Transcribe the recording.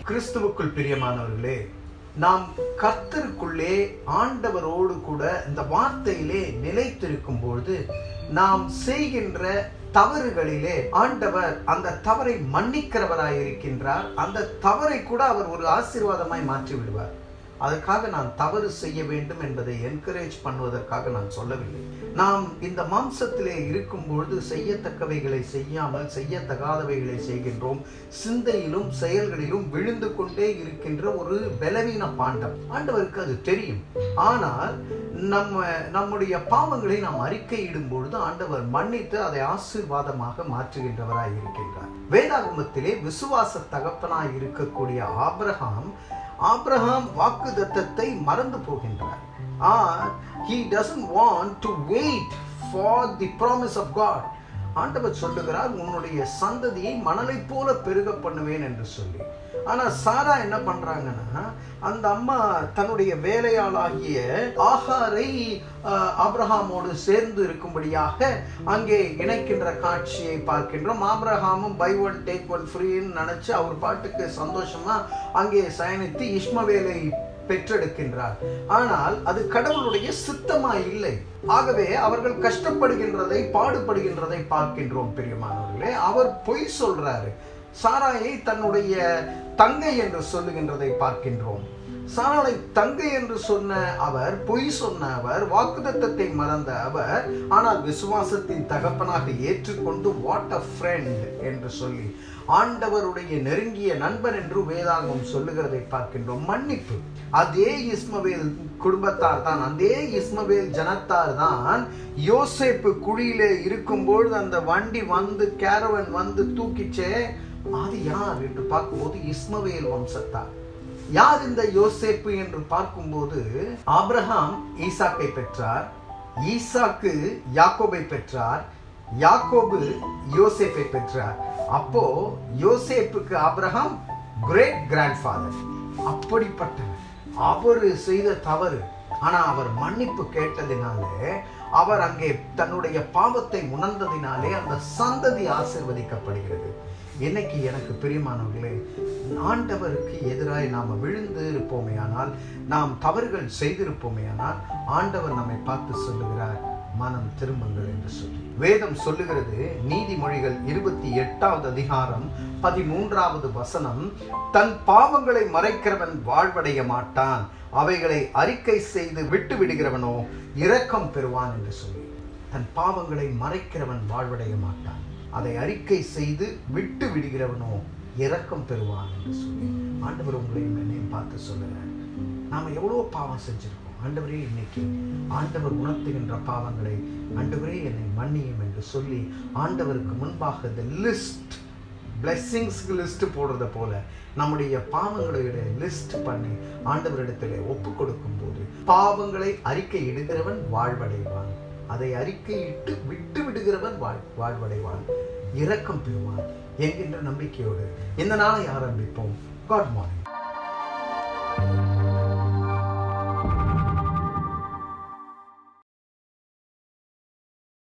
கிறிஸ்துவுக்குள் பிரியமானவர்களே நாம் கர்த்தருக்குள்ளே ஆண்டவரோடு கூட இந்த வார்த்தையிலே நிலைத்திருக்கும் பொழுது நாம் செய்கின்ற தவறுகளிலே ஆண்டவர் அந்த தவறை மன்னிக்கிறவராய் இருக்கின்றார் அந்த தவறை கூட அவர் ஒரு ஆசீர்வாதமாய் மாற்றி விடுவார் அதுக்காக நான் தவறு செய்ய வேண்டும் என்பதை என்கரேஜ் பண்ணுவதற்காக நான் சொல்லவில்லை நாம் இந்த மாம்சத்திலே இருக்கும் பொழுது செய்யத்தக்கவைகளை செய்யாமல் செய்யத்தகாதவைகளை செய்கின்றோம் சிந்தையிலும் செயல்களிலும் விழுந்து கொண்டே இருக்கின்ற ஒரு பலவீன பாண்டம் ஆண்டவருக்கு அது தெரியும் ஆனால் நம்ம நம்முடைய பாவங்களை நாம் அறிக்கையிடும் பொழுது ஆண்டவர் மன்னித்து அதை ஆசீர்வாதமாக மாற்றுகின்றவராய் இருக்கின்றார் வேதாகமத்திலே விசுவாச தகப்பனாய் இருக்கக்கூடிய ஆபிரகாம் ஆபிரகாம் வாக்கு தத்தத்தை மறந்து போகின்றார் he doesn't want to wait for the promise of God ஆண்டவர் சொல்லுகிறார் உன்னுடைய சந்ததியை மணலை போல பெருக பண்ணுவேன் என்று சொல்லி ஆனா சாரா என்ன பண்றாங்கன்னா அந்த அம்மா தன்னுடைய வேலையாளாகிய ஆகாரை ஆப்ரஹாமோடு சேர்ந்து இருக்கும்படியாக அங்கே இணைக்கின்ற காட்சியை பார்க்கின்றோம் ஆப்ரஹாமும் பை ஒன் டேக் ஒன் ஃப்ரீன்னு நினைச்சு அவர் பாட்டுக்கு சந்தோஷமா அங்கே சயனித்து இஸ்மவேலை பெற்றெடுக்கின்றார் ஆனால் அது கடவுளுடைய சித்தமா இல்லை ஆகவே அவர்கள் கஷ்டப்படுகின்றதை பாடுபடுகின்றதை பார்க்கின்றோம் பெரியமானவர்களே அவர் பொய் சொல்றாரு சாராயை தன்னுடைய தங்கை என்று சொல்லுகின்றதை பார்க்கின்றோம் சாராளை தங்கை என்று சொன்ன அவர் பொய் சொன்ன அவர் வாக்குதத்தத்தை மறந்த அவர் ஆனால் விசுவாசத்தின் தகப்பனாக ஏற்றுக்கொண்டு வாட் அ ஃப்ரெண்ட் என்று சொல்லி ஆண்டவருடைய நெருங்கிய நண்பன் என்று வேதாங்கம் சொல்லுகிறதை பார்க்கின்றோம் மன்னிப்பு அதே இஸ்மவேல் குடும்பத்தார் தான் அதே இஸ்மவேல் ஜனத்தார் தான் யோசேப்பு குழியிலே இருக்கும்பொழுது அந்த வண்டி வந்து கேரவன் வந்து தூக்கிச்சே அது யார் என்று பார்க்கும்போது இஸ்மவேல் வம்சத்தார் யார் இந்த யோசேப்பு என்று பார்க்கும்போது ஆப்ரஹாம் ஈசாக்கை பெற்றார் ஈசாக்கு யாக்கோபை பெற்றார் யாக்கோபு யோசேப்பை பெற்றார் அப்போ யோசேப்புக்கு ஆப்ரஹாம் கிரேட் கிராண்ட் ஃபாதர் அப்படிப்பட்டவர் அவர் செய்த தவறு ஆனா அவர் மன்னிப்பு கேட்டதினாலே அவர் அங்கே தன்னுடைய பாவத்தை உணர்ந்ததினாலே அந்த சந்ததி ஆசிர்வதிக்கப்படுகிறது இன்னைக்கு எனக்கு பிரியமானவர்களே ஆண்டவருக்கு எதிராய் நாம் விழுந்து இருப்போமே ஆனால் நாம் தவறுகள் செய்திருப்போமே ஆனால் ஆண்டவர் நம்மை பார்த்து சொல்லுகிறார் மனம் திரும்புங்கள் என்று சொல்லி வேதம் சொல்லுகிறது நீதிமொழிகள் இருபத்தி எட்டாவது அதிகாரம் பதிமூன்றாவது வசனம் தன் பாவங்களை மறைக்கிறவன் வாழ்வடைய மாட்டான் அவைகளை அறிக்கை செய்து விட்டு விடுகிறவனோ இரக்கம் பெறுவான் என்று சொல்லி தன் பாவங்களை மறைக்கிறவன் வாழ்வடைய மாட்டான் அதை அறிக்கை செய்து விட்டு விடுகிறவனோ இரக்கம் பெறுவான் என்று சொல்லி ஆண்டவர் உங்களையும் என்னையும் பார்த்து சொல்லுகிறார் நாம எவ்வளோ பாவம் செஞ்சிருக்கோம் ஆண்டவரே இன்னைக்கு ஆண்டவர் உணர்த்துகின்ற பாவங்களை ஆண்டவரே என்னை மன்னியும் என்று சொல்லி ஆண்டவருக்கு முன்பாக இந்த லிஸ்ட் பிளெஸ்ஸிங்ஸ்க்கு லிஸ்ட் போடுறத போல நம்முடைய பாவங்களுடைய லிஸ்ட் பண்ணி ஆண்டவரிடத்தில் ஒப்பு கொடுக்கும் போது பாவங்களை அறிக்கை இடுகிறவன் வாழ்வடைவான் அதை அறிக்கையிட்டு விட்டு விடுகிறவன் வாழ் வாழ்வடைவான் இரக்கம் பெறுவான் என்கின்ற நம்பிக்கையோடு இந்த நாளை ஆரம்பிப்போம் காட் மார்னிங்